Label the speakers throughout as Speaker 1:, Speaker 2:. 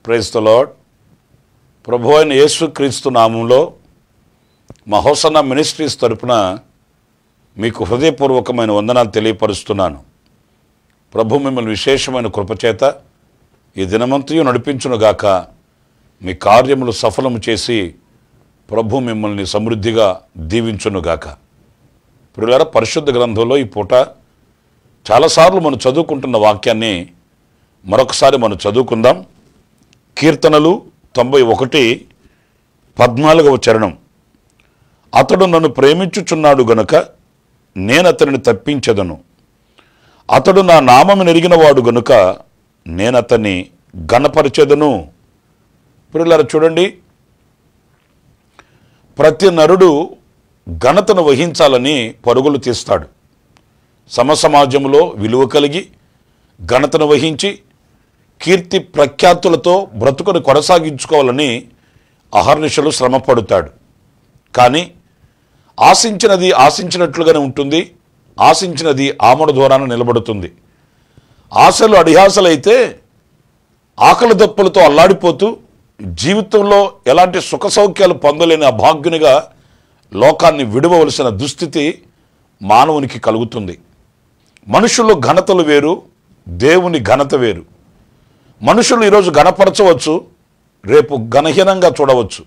Speaker 1: praise the lord ప్రభు అయిన యేసుక్రీస్తు నామంలో మహోసన్న మినిస్ట్రీస్ తరపున మీకు హృదయపూర్వకమైన వందనాలు తెలియపరుస్తున్నాను ప్రభు మిమ్మల్ని విశేషమైన కృపచేత ఈ దినమంతయు నడిపించునుగాక మీ కార్యములు సఫలము చేసి ప్రభు మిమ్మల్ని సమృద్ధిగా దీవించునుగాక ప్రియులార పరిశుద్ధ గ్రంథంలో ఈ పూట చాలాసార్లు మనం చదువుకుంటున్న వాక్యాన్ని మరొకసారి మనం చదువుకుందాం కీర్తనలు తొంభై ఒకటి పద్నాలుగవ చరణం అతడు నన్ను ప్రేమించుచున్నాడు గనుక నేను అతనిని తప్పించదను అతడు నా నామము నెరిగినవాడు గనుక నేను అతన్ని గణపరిచెదను పిల్లల చూడండి ప్రతి నరుడు ఘనతను వహించాలని పరుగులు తీస్తాడు సమసమాజంలో విలువ కలిగి ఘనతను వహించి కీర్తి ప్రఖ్యాతులతో బ్రతుకుని కొనసాగించుకోవాలని అహర్నిశలు శ్రమపడుతాడు కానీ ఆశించినది ఆశించినట్లుగానే ఉంటుంది ఆశించినది ఆమడ దూరాన నిలబడుతుంది ఆశలు అడిహాసలైతే ఆకలి దప్పులతో అల్లాడిపోతూ జీవితంలో ఎలాంటి సుఖ సౌఖ్యాలు పొందలేని అభాగ్యునిగా లోకాన్ని విడవలసిన దుస్థితి మానవునికి కలుగుతుంది మనుషుల్లో ఘనతలు వేరు దేవుని ఘనత వేరు మనుషులు ఈరోజు ఘనపరచవచ్చు రేపు ఘనహీనంగా చూడవచ్చు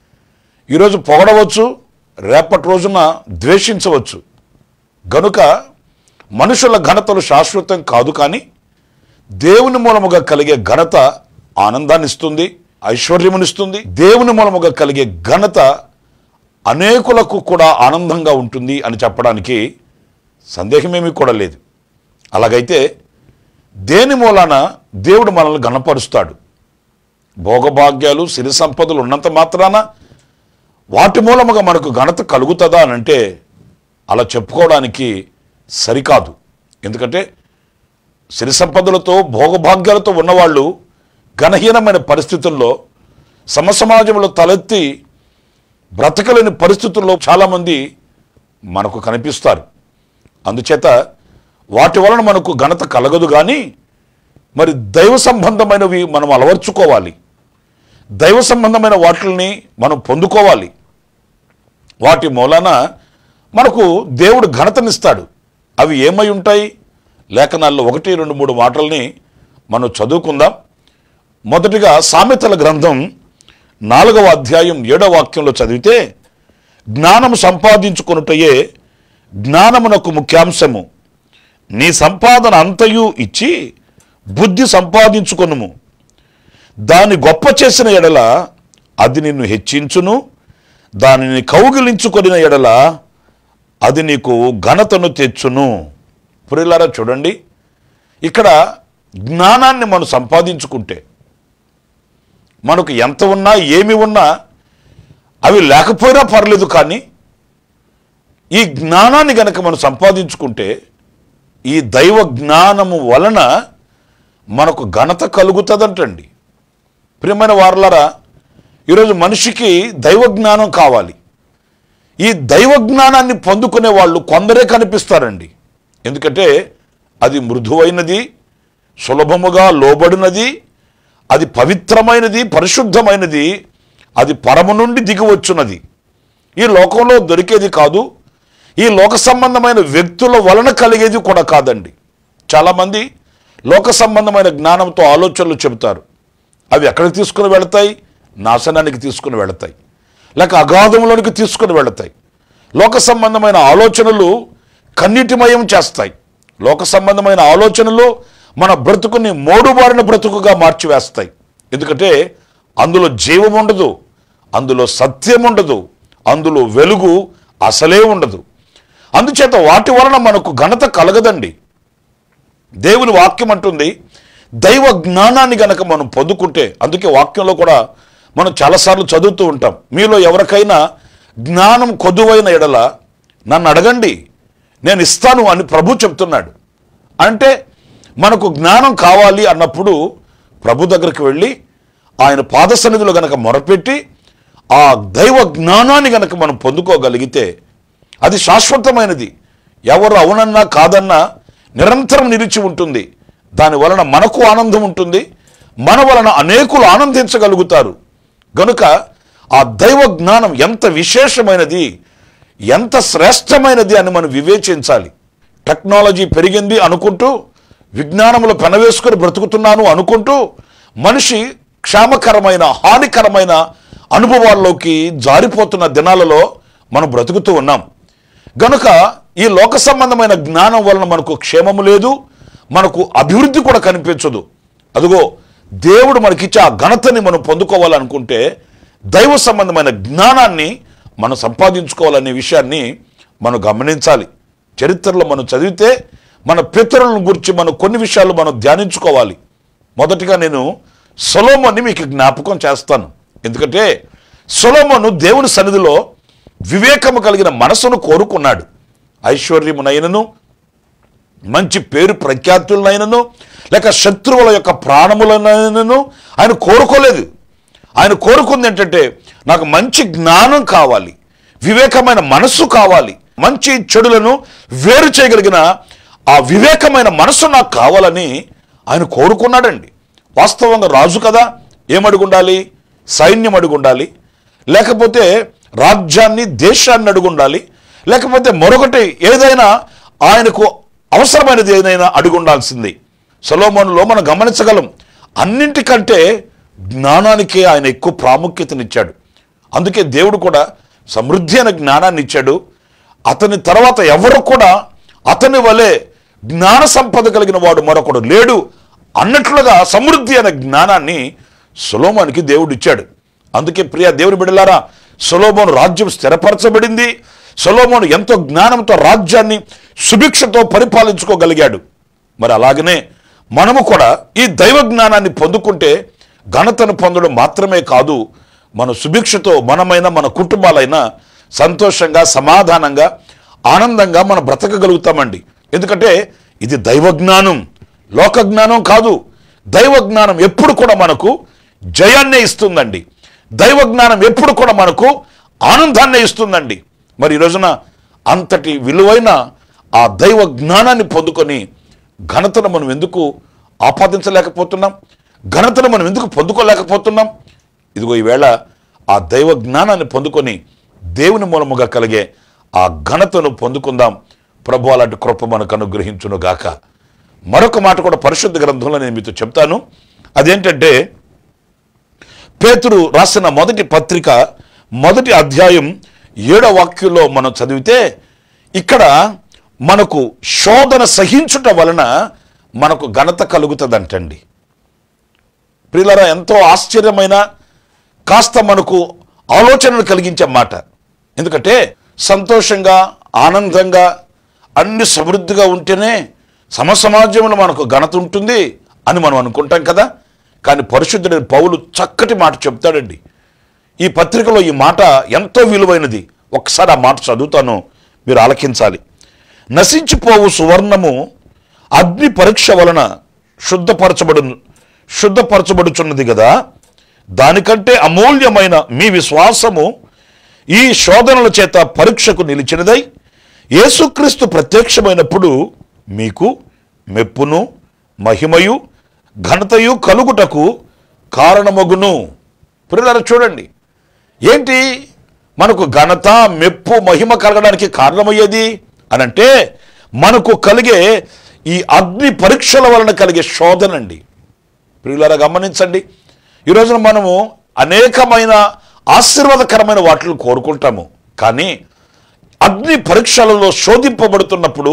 Speaker 1: ఈరోజు పొగడవచ్చు రేపటి రోజున ద్వేషించవచ్చు గనుక మనుషుల ఘనతలు శాశ్వతం కాదు కానీ దేవుని మూలముగా కలిగే ఘనత ఆనందాన్ని ఇస్తుంది ఐశ్వర్యమునిస్తుంది దేవుని మూలముగా కలిగే ఘనత అనేకులకు కూడా ఆనందంగా ఉంటుంది అని చెప్పడానికి సందేహమేమీ కూడా లేదు అలాగైతే దేని మూలాన దేవుడు మనల్ని గణపరుస్తాడు భోగభాగ్యాలు సిరి సంపదలు ఉన్నంత మాత్రాన వాటి మూలముగా మనకు ఘనత కలుగుతుందా అని అంటే అలా చెప్పుకోవడానికి సరికాదు ఎందుకంటే సిరి సంపదలతో భోగభాగ్యాలతో ఉన్నవాళ్ళు ఘనహీనమైన పరిస్థితుల్లో సమసమాజంలో తలెత్తి బ్రతకలేని పరిస్థితుల్లో చాలామంది మనకు కనిపిస్తారు అందుచేత వాటి వలన మనకు ఘనత కలగదు కానీ మరి దైవ సంబంధమైనవి మనం అలవర్చుకోవాలి దైవ సంబంధమైన వాటిని మనం పొందుకోవాలి వాటి మూలాన మనకు దేవుడు ఘనతనిస్తాడు అవి ఏమై ఉంటాయి లేఖనాల్లో ఒకటి రెండు మూడు మాటల్ని మనం చదువుకుందాం మొదటిగా సామెతల గ్రంథం నాలుగవ అధ్యాయం ఏడవ వాక్యంలో చదివితే జ్ఞానము సంపాదించుకొనుటయే జ్ఞానమునకు ముఖ్యాంశము నీ సంపాదన అంతయు ఇచ్చి బుద్ధి సంపాదించుకొనుము దాన్ని గొప్ప చేసిన ఎడల అది నిన్ను హెచ్చించును దానిని కౌగిలించుకొనిన ఎడల అది నీకు ఘనతను తెచ్చును పురిలారా చూడండి ఇక్కడ జ్ఞానాన్ని మనం సంపాదించుకుంటే మనకు ఎంత ఉన్నా ఏమి ఉన్నా అవి లేకపోయినా పర్లేదు కానీ ఈ జ్ఞానాన్ని గనక మనం సంపాదించుకుంటే ఈ దైవ జ్ఞానము వలన మనకు ఘనత కలుగుతుందంటండి ప్రియమైన వారలారా ఈరోజు మనిషికి దైవ జ్ఞానం కావాలి ఈ దైవ జ్ఞానాన్ని పొందుకునే వాళ్ళు కొందరే కనిపిస్తారండి ఎందుకంటే అది మృదువైనది సులభముగా లోబడినది అది పవిత్రమైనది పరిశుద్ధమైనది అది పరము నుండి దిగివచ్చున్నది ఈ లోకంలో దొరికేది కాదు ఈ లోక సంబంధమైన వ్యక్తుల వలన కలిగేది కూడా కాదండి చాలామంది లోక సంబంధమైన జ్ఞానంతో ఆలోచనలు చెబుతారు అవి ఎక్కడికి తీసుకుని వెళతాయి నాశనానికి తీసుకుని వెళతాయి లేక అగాధంలోనికి తీసుకుని వెళతాయి లోక సంబంధమైన ఆలోచనలు కన్నీటిమయం చేస్తాయి లోక సంబంధమైన ఆలోచనలు మన బ్రతుకుని మోడుబారిన బ్రతుకుగా మార్చివేస్తాయి ఎందుకంటే అందులో జీవం ఉండదు అందులో సత్యం ఉండదు అందులో వెలుగు అసలే ఉండదు అందుచేత వాటి వలన మనకు ఘనత కలగదండి దేవుని వాక్యం అంటుంది దైవ జ్ఞానాన్ని గనక మనం పొందుకుంటే అందుకే వాక్యంలో కూడా మనం చాలాసార్లు చదువుతూ ఉంటాం మీలో ఎవరికైనా జ్ఞానం కొదువైన ఎడల నన్ను అడగండి నేను ఇస్తాను అని ప్రభు చెప్తున్నాడు అంటే మనకు జ్ఞానం కావాలి అన్నప్పుడు ప్రభు దగ్గరికి వెళ్ళి ఆయన పాద సన్నిధిలో గనక మొరపెట్టి ఆ దైవ జ్ఞానాన్ని గనక మనం పొందుకోగలిగితే అది శాశ్వతమైనది ఎవరు అవునన్నా కాదన్నా నిరంతరం నిలిచి ఉంటుంది దాని వలన మనకు ఆనందం ఉంటుంది మన వలన అనేకులు ఆనందించగలుగుతారు గనుక ఆ దైవ జ్ఞానం ఎంత విశేషమైనది ఎంత శ్రేష్టమైనది అని మనం వివేచించాలి టెక్నాలజీ పెరిగింది అనుకుంటూ విజ్ఞానములు పెనవేసుకుని బ్రతుకుతున్నాను అనుకుంటూ మనిషి క్షేమకరమైన హానికరమైన అనుభవాల్లోకి జారిపోతున్న దినాలలో మనం బ్రతుకుతూ ఉన్నాం గనుక ఈ లోక సంబంధమైన జ్ఞానం వలన మనకు క్షేమము లేదు మనకు అభివృద్ధి కూడా కనిపించదు అదిగో దేవుడు మనకిచ్చే ఆ ఘనతని మనం పొందుకోవాలనుకుంటే దైవ సంబంధమైన జ్ఞానాన్ని మనం సంపాదించుకోవాలనే విషయాన్ని మనం గమనించాలి చరిత్రలో మనం చదివితే మన పితరులను గురించి మనం కొన్ని విషయాలు మనం ధ్యానించుకోవాలి మొదటిగా నేను సొలోమోని మీకు జ్ఞాపకం చేస్తాను ఎందుకంటే సొలోమోను దేవుని సన్నిధిలో వివేకము కలిగిన మనసును కోరుకున్నాడు ఐశ్వర్యమునైనను మంచి పేరు ప్రఖ్యాతులనైనను లేక శత్రువుల యొక్క ప్రాణములనైనను ఆయన కోరుకోలేదు ఆయన కోరుకుంది ఏంటంటే నాకు మంచి జ్ఞానం కావాలి వివేకమైన మనస్సు కావాలి మంచి చెడులను వేరు చేయగలిగిన ఆ వివేకమైన మనస్సు నాకు కావాలని ఆయన కోరుకున్నాడండి వాస్తవంగా రాజు కదా ఏమడుగుండాలి సైన్యం అడుగుండాలి లేకపోతే రాజ్యాన్ని దేశాన్ని అడుగుండాలి లేకపోతే మరొకటి ఏదైనా ఆయనకు అవసరమైనది ఏదైనా అడుగుండాల్సింది సొలోమోనులో మనం గమనించగలం అన్నింటికంటే జ్ఞానానికే ఆయన ఎక్కువ ప్రాముఖ్యతనిచ్చాడు అందుకే దేవుడు కూడా సమృద్ధి అయిన జ్ఞానాన్ని ఇచ్చాడు అతని తర్వాత ఎవరు కూడా అతని వలె జ్ఞాన సంపద కలిగిన వాడు మరొకడు లేడు అన్నట్లుగా సమృద్ధి అయిన జ్ఞానాన్ని సులోమానికి దేవుడు ఇచ్చాడు అందుకే ప్రియ దేవుని బిడ్డలారా సొలోమోను రాజ్యం స్థిరపరచబడింది సొలోమోను ఎంతో జ్ఞానంతో రాజ్యాన్ని సుభిక్షతో పరిపాలించుకోగలిగాడు మరి అలాగనే మనము కూడా ఈ దైవ జ్ఞానాన్ని పొందుకుంటే ఘనతను పొందడం మాత్రమే కాదు మన సుభిక్షతో మనమైన మన కుటుంబాలైనా సంతోషంగా సమాధానంగా ఆనందంగా మనం బ్రతకగలుగుతామండి ఎందుకంటే ఇది దైవ జ్ఞానం లోక జ్ఞానం కాదు దైవ జ్ఞానం ఎప్పుడు కూడా మనకు జయాన్నే ఇస్తుందండి దైవ జ్ఞానం ఎప్పుడు కూడా మనకు ఆనందాన్నే ఇస్తుందండి మరి ఈ రోజున అంతటి విలువైన ఆ దైవ జ్ఞానాన్ని పొందుకొని ఘనతను మనం ఎందుకు ఆపాదించలేకపోతున్నాం ఘనతను మనం ఎందుకు పొందుకోలేకపోతున్నాం ఇదిగో ఈవేళ ఆ దైవ జ్ఞానాన్ని పొందుకొని దేవుని మూలముగా కలిగే ఆ ఘనతను పొందుకుందాం ప్రభు అలాంటి కృప మనకు అనుగ్రహించును గాక మరొక మాట కూడా పరిశుద్ధ గ్రంథంలో నేను మీతో చెప్తాను అదేంటంటే పేతురు రాసిన మొదటి పత్రిక మొదటి అధ్యాయం ఏడవ వాక్యంలో మనం చదివితే ఇక్కడ మనకు శోధన సహించుట వలన మనకు ఘనత కలుగుతుందంటండి ప్రియులరా ఎంతో ఆశ్చర్యమైన కాస్త మనకు ఆలోచనలు కలిగించే మాట ఎందుకంటే సంతోషంగా ఆనందంగా అన్ని సమృద్ధిగా ఉంటేనే సమసమాజంలో మనకు ఘనత ఉంటుంది అని మనం అనుకుంటాం కదా కానీ పరిశుద్ధుడైన పౌలు చక్కటి మాట చెప్తాడండి ఈ పత్రికలో ఈ మాట ఎంతో విలువైనది ఒకసారి ఆ మాట చదువుతాను మీరు ఆలకించాలి నశించిపోవు సువర్ణము అగ్ని పరీక్ష వలన శుద్ధపరచబడు శుద్ధపరచబడుచున్నది కదా దానికంటే అమూల్యమైన మీ విశ్వాసము ఈ శోధనల చేత పరీక్షకు నిలిచినదై యేసుక్రీస్తు ప్రత్యక్షమైనప్పుడు మీకు మెప్పును మహిమయు ఘనతయు కలుగుటకు కారణమగును పిల్లలు చూడండి ఏంటి మనకు ఘనత మెప్పు మహిమ కలగడానికి కారణమయ్యేది అని అంటే మనకు కలిగే ఈ అగ్ని పరీక్షల వలన కలిగే శోధనండి ప్రియులారా గమనించండి ఈ రోజున మనము అనేకమైన ఆశీర్వాదకరమైన వాటిని కోరుకుంటాము కానీ అగ్ని పరీక్షలలో శోధింపబడుతున్నప్పుడు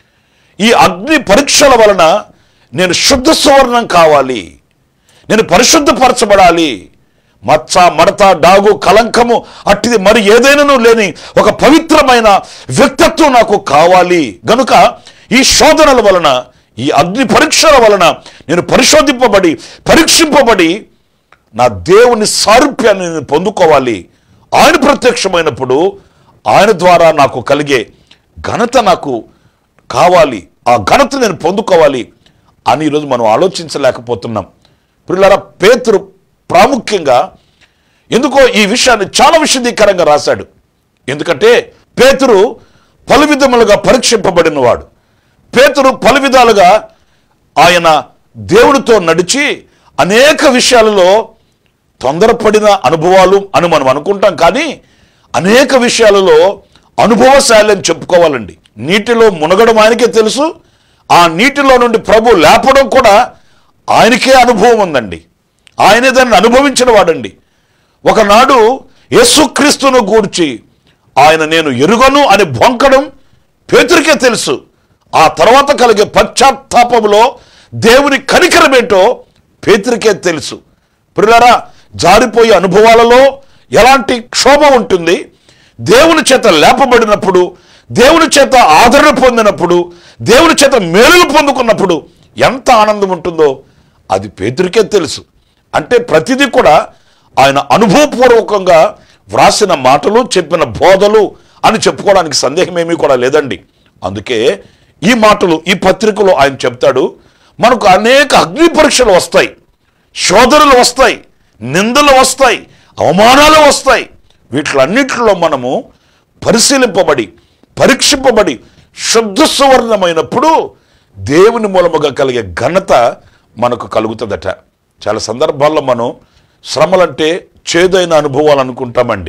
Speaker 1: ఈ అగ్ని పరీక్షల వలన నేను శుద్ధ సువర్ణం కావాలి నేను పరిశుద్ధపరచబడాలి మచ్చ మడత డాగు కలంకము అట్టిది మరి ఏదైనాను లేని ఒక పవిత్రమైన వ్యక్తిత్వం నాకు కావాలి గనుక ఈ శోధనల వలన ఈ అగ్ని పరీక్షల వలన నేను పరిశోధింపబడి పరీక్షింపబడి నా దేవుని సారూప్యాన్ని నేను పొందుకోవాలి ఆయన ప్రత్యక్షమైనప్పుడు ఆయన ద్వారా నాకు కలిగే ఘనత నాకు కావాలి ఆ ఘనత నేను పొందుకోవాలి అని ఈరోజు మనం ఆలోచించలేకపోతున్నాం పిల్లల పేతురు ప్రాముఖ్యంగా ఎందుకో ఈ విషయాన్ని చాలా విశదీకరంగా రాశాడు ఎందుకంటే పేతురు పలు విధములుగా పరీక్షింపబడినవాడు పేతురు పలు విధాలుగా ఆయన దేవుడితో నడిచి అనేక విషయాలలో తొందరపడిన అనుభవాలు అని మనం అనుకుంటాం కానీ అనేక విషయాలలో అనుభవశాలి అని చెప్పుకోవాలండి నీటిలో మునగడం ఆయనకే తెలుసు ఆ నీటిలో నుండి ప్రభు లేపడం కూడా ఆయనకే అనుభవం ఉందండి ఆయనే దాన్ని అనుభవించిన వాడండి ఒకనాడు యేసుక్రీస్తును గూర్చి ఆయన నేను ఎరుగను అని బొంకడం పేతురికే తెలుసు ఆ తర్వాత కలిగే పశ్చాత్తాపంలో దేవుని కనికరమేంటో పేతురికే తెలుసు పిల్లరా జారిపోయే అనుభవాలలో ఎలాంటి క్షోభ ఉంటుంది దేవుని చేత లేపబడినప్పుడు దేవుని చేత ఆదరణ పొందినప్పుడు దేవుని చేత మేలులు పొందుకున్నప్పుడు ఎంత ఆనందం ఉంటుందో అది పేతురికే తెలుసు అంటే ప్రతిదీ కూడా ఆయన అనుభవపూర్వకంగా వ్రాసిన మాటలు చెప్పిన బోధలు అని చెప్పుకోవడానికి సందేహం ఏమీ కూడా లేదండి అందుకే ఈ మాటలు ఈ పత్రికలో ఆయన చెప్తాడు మనకు అనేక అగ్ని పరీక్షలు వస్తాయి శోధనలు వస్తాయి నిందలు వస్తాయి అవమానాలు వస్తాయి వీటిలన్నిటిలో మనము పరిశీలింపబడి పరీక్షింపబడి శుద్ధ సువర్ణమైనప్పుడు దేవుని మూలముగా కలిగే ఘనత మనకు కలుగుతుందట చాలా సందర్భాల్లో మనం శ్రమలంటే చేదైన అనుభవాలు అనుకుంటామండి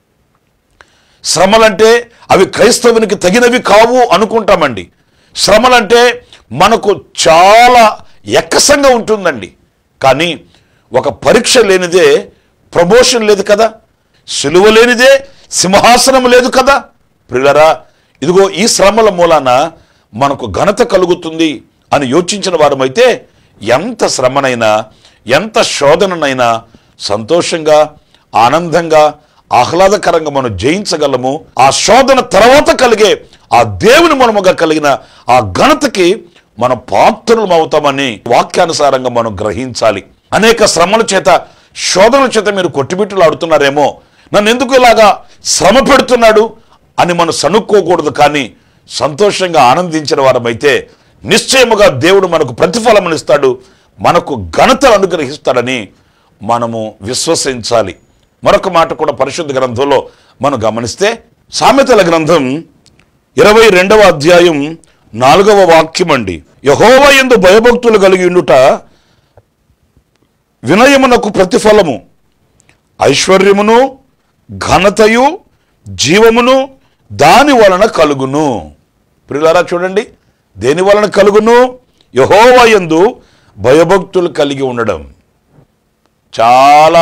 Speaker 1: శ్రమలంటే అవి క్రైస్తవునికి తగినవి కావు అనుకుంటామండి శ్రమలంటే మనకు చాలా ఎక్కసంగా ఉంటుందండి కానీ ఒక పరీక్ష లేనిదే ప్రమోషన్ లేదు కదా సిలువ లేనిదే సింహాసనం లేదు కదా ప్రియులరా ఇదిగో ఈ శ్రమల మూలాన మనకు ఘనత కలుగుతుంది అని యోచించిన వారమైతే ఎంత శ్రమనైనా ఎంత శోధననైనా సంతోషంగా ఆనందంగా ఆహ్లాదకరంగా మనం జయించగలము ఆ శోధన తర్వాత కలిగే ఆ దేవుని మూలముగా కలిగిన ఆ ఘనతకి మనం పాత్రులం అవుతామని వాక్యానుసారంగా మనం గ్రహించాలి అనేక శ్రమల చేత శోధనల చేత మీరు కొట్టిబిట్టులాడుతున్నారేమో నన్ను ఎందుకు ఇలాగా శ్రమ పెడుతున్నాడు అని మనం సనుక్కోకూడదు కానీ సంతోషంగా ఆనందించిన వారమైతే నిశ్చయముగా దేవుడు మనకు ప్రతిఫలం ఇస్తాడు మనకు ఘనతలు అనుగ్రహిస్తాడని మనము విశ్వసించాలి మరొక మాట కూడా పరిశుద్ధ గ్రంథంలో మనం గమనిస్తే సామెతల గ్రంథం ఇరవై రెండవ అధ్యాయం నాలుగవ వాక్యం అండి యహోవ ఎందు భయభక్తులు కలిగి ఉండుట వినయమునకు ప్రతిఫలము ఐశ్వర్యమును ఘనతయు జీవమును దాని వలన కలుగును ప్రియులారా చూడండి దేని వలన కలుగును యహోవ యందు భయభక్తులు కలిగి ఉండడం చాలా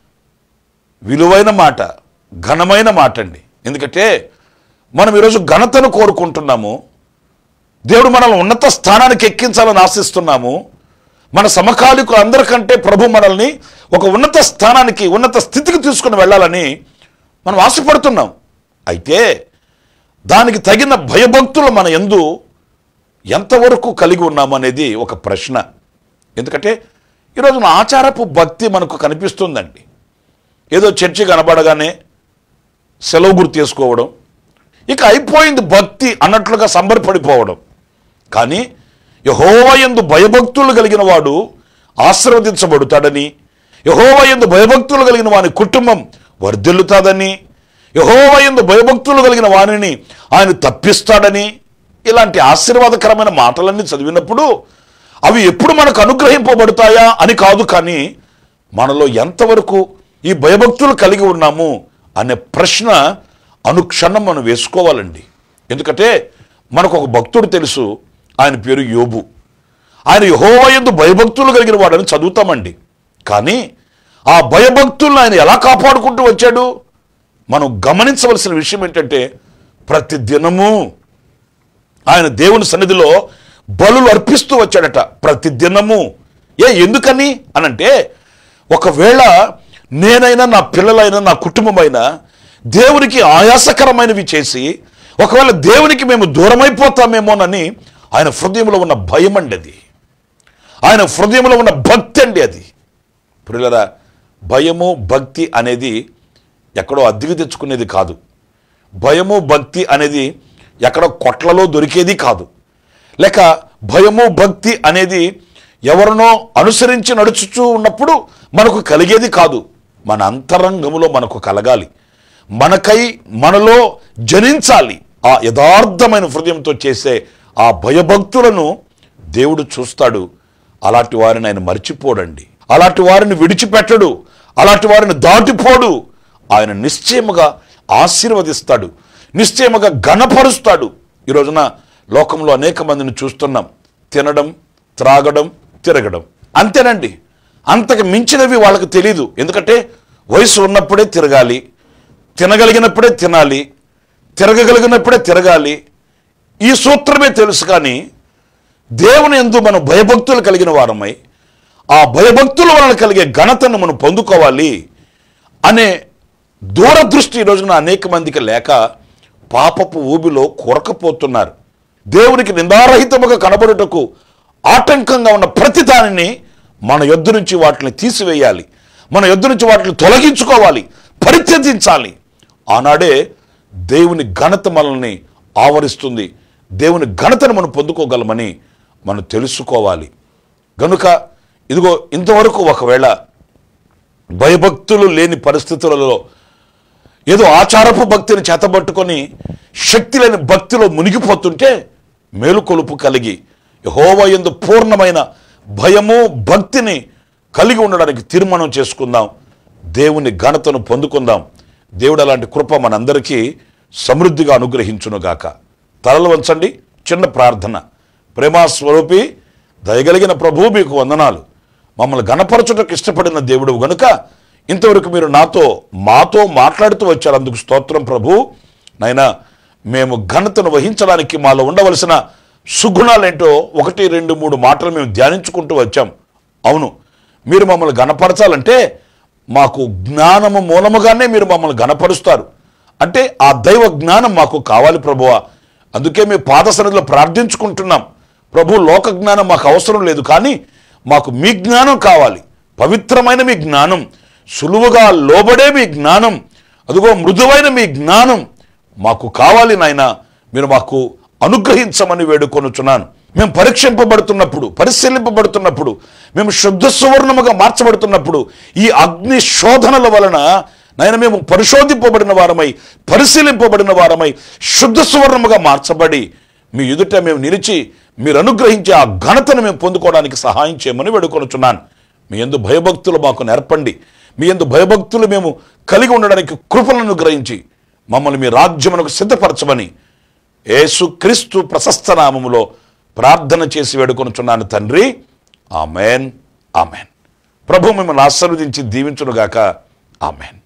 Speaker 1: విలువైన మాట ఘనమైన మాట అండి ఎందుకంటే మనం ఈరోజు ఘనతను కోరుకుంటున్నాము దేవుడు మనల్ని ఉన్నత స్థానానికి ఎక్కించాలని ఆశిస్తున్నాము మన సమకాలికులు అందరికంటే ప్రభు మనల్ని ఒక ఉన్నత స్థానానికి ఉన్నత స్థితికి తీసుకుని వెళ్ళాలని మనం ఆశపడుతున్నాం అయితే దానికి తగిన భయభక్తులు మన ఎందు ఎంతవరకు కలిగి ఉన్నాము అనేది ఒక ప్రశ్న ఎందుకంటే ఈరోజు నా ఆచారపు భక్తి మనకు కనిపిస్తుందండి ఏదో చర్చి కనబడగానే సెలవు గుర్తు చేసుకోవడం ఇక అయిపోయింది భక్తి అన్నట్లుగా సంబరపడిపోవడం కానీ యహోవయందు భయభక్తులు కలిగిన వాడు ఆశీర్వదించబడుతాడని యహోవయందు భయభక్తులు కలిగిన వాని కుటుంబం వర్ధిల్లుతాదని యహోవయందు భయభక్తులు కలిగిన వానిని ఆయన తప్పిస్తాడని ఇలాంటి ఆశీర్వాదకరమైన మాటలన్నీ చదివినప్పుడు అవి ఎప్పుడు మనకు అనుగ్రహింపబడతాయా అని కాదు కానీ మనలో ఎంతవరకు ఈ భయభక్తులు కలిగి ఉన్నాము అనే ప్రశ్న అనుక్షణం మనం వేసుకోవాలండి ఎందుకంటే మనకు ఒక భక్తుడు తెలుసు ఆయన పేరు యోబు ఆయన యహోవయందు భయభక్తులు కలిగిన వాడని చదువుతామండి కానీ ఆ భయభక్తులను ఆయన ఎలా కాపాడుకుంటూ వచ్చాడు మనం గమనించవలసిన విషయం ఏంటంటే ప్రతి దినము ఆయన దేవుని సన్నిధిలో బలులు అర్పిస్తూ వచ్చాడట ప్రతి దినము ఏ ఎందుకని అనంటే ఒకవేళ నేనైనా నా పిల్లలైనా నా కుటుంబమైనా దేవునికి ఆయాసకరమైనవి చేసి ఒకవేళ దేవునికి మేము దూరమైపోతామేమోనని ఆయన హృదయంలో ఉన్న భయం అండి అది ఆయన హృదయంలో ఉన్న భక్తి అండి అది ప్రియులరా భయము భక్తి అనేది ఎక్కడో అద్దెకి తెచ్చుకునేది కాదు భయము భక్తి అనేది ఎక్కడో కొట్లలో దొరికేది కాదు లేక భయము భక్తి అనేది ఎవరినో అనుసరించి నడుచుచూ ఉన్నప్పుడు మనకు కలిగేది కాదు మన అంతరంగములో మనకు కలగాలి మనకై మనలో జనించాలి ఆ యథార్థమైన హృదయంతో చేసే ఆ భయభక్తులను దేవుడు చూస్తాడు అలాంటి వారిని ఆయన మర్చిపోడండి అలాంటి వారిని విడిచిపెట్టడు అలాంటి వారిని దాటిపోడు ఆయన నిశ్చయముగా ఆశీర్వదిస్తాడు నిశ్చయముగా ఘనపరుస్తాడు ఈ రోజున లోకంలో అనేక మందిని చూస్తున్నాం తినడం త్రాగడం తిరగడం అంతేనండి అంతకు మించినవి వాళ్ళకి తెలీదు ఎందుకంటే వయసు ఉన్నప్పుడే తిరగాలి తినగలిగినప్పుడే తినాలి తిరగగలిగినప్పుడే తిరగాలి ఈ సూత్రమే తెలుసు కానీ దేవుని ఎందు మనం భయభక్తులు కలిగిన వారమై ఆ భయభక్తుల వలన కలిగే ఘనతను మనం పొందుకోవాలి అనే దూరదృష్టి ఈ రోజున అనేక మందికి లేక పాపపు ఊబిలో కొరకపోతున్నారు దేవునికి నిందారహితముగా కనబడుటకు ఆటంకంగా ఉన్న ప్రతి దానిని మన యొద్ద నుంచి వాటిని తీసివేయాలి మన యొద్ద నుంచి వాటిని తొలగించుకోవాలి పరిత్యజించాలి ఆనాడే దేవుని ఘనత మనల్ని ఆవరిస్తుంది దేవుని ఘనతను మనం పొందుకోగలమని మనం తెలుసుకోవాలి గనుక ఇదిగో ఇంతవరకు ఒకవేళ భయభక్తులు లేని పరిస్థితులలో ఏదో ఆచారపు భక్తిని చేతబట్టుకొని శక్తి లేని భక్తిలో మునిగిపోతుంటే మేలుకొలుపు కలిగి యెహోవా యందు పూర్ణమైన భయము భక్తిని కలిగి ఉండడానికి తీర్మానం చేసుకుందాం దేవుని ఘనతను పొందుకుందాం దేవుడు అలాంటి కృప మనందరికీ సమృద్ధిగా అనుగ్రహించునుగాక తలలు వంచండి చిన్న ప్రార్థన ప్రేమా స్వరూపి దయగలిగిన ప్రభు మీకు వందనాలు మమ్మల్ని గణపరచుటకు ఇష్టపడిన దేవుడు గనుక ఇంతవరకు మీరు నాతో మాతో మాట్లాడుతూ వచ్చారు అందుకు స్తోత్రం ప్రభు నైనా మేము ఘనతను వహించడానికి మాలో ఉండవలసిన సుగుణాలేంటో ఒకటి రెండు మూడు మాటలు మేము ధ్యానించుకుంటూ వచ్చాం అవును మీరు మమ్మల్ని గణపరచాలంటే మాకు జ్ఞానము మూలముగానే మీరు మమ్మల్ని గణపరుస్తారు అంటే ఆ దైవ జ్ఞానం మాకు కావాలి ప్రభువా అందుకే మేము పాద సన్నిధిలో ప్రార్థించుకుంటున్నాం ప్రభు లోక జ్ఞానం మాకు అవసరం లేదు కానీ మాకు మీ జ్ఞానం కావాలి పవిత్రమైన మీ జ్ఞానం సులువుగా లోబడే మీ జ్ఞానం అదిగో మృదువైన మీ జ్ఞానం మాకు కావాలి నాయన మీరు మాకు అనుగ్రహించమని వేడుకొనుచున్నాను మేము పరీక్షింపబడుతున్నప్పుడు పరిశీలింపబడుతున్నప్పుడు మేము శుద్ధ సువర్ణముగా మార్చబడుతున్నప్పుడు ఈ అగ్ని శోధనల వలన నాయన మేము పరిశోధింపబడిన వారమై పరిశీలింపబడిన వారమై శుద్ధ సువర్ణముగా మార్చబడి మీ ఎదుట మేము నిలిచి మీరు అనుగ్రహించే ఆ ఘనతను మేము పొందుకోవడానికి సహాయం చేయమని వేడుకొనుచున్నాను మీ ఎందు భయభక్తులు మాకు నేర్పండి మీ ఎందు భయభక్తులు మేము కలిగి ఉండడానికి కృపలను గ్రహించి మమ్మల్ని మీ రాజ్యమునకు సిద్ధపరచమని యేసు క్రీస్తు ప్రశస్త నామములో ప్రార్థన చేసి వేడుకొనుచున్నాను తండ్రి ఆమెన్ ఆమెన్ ప్రభు మిమ్మల్ని ఆశీర్వదించి దీవించునుగాక ఆమెన్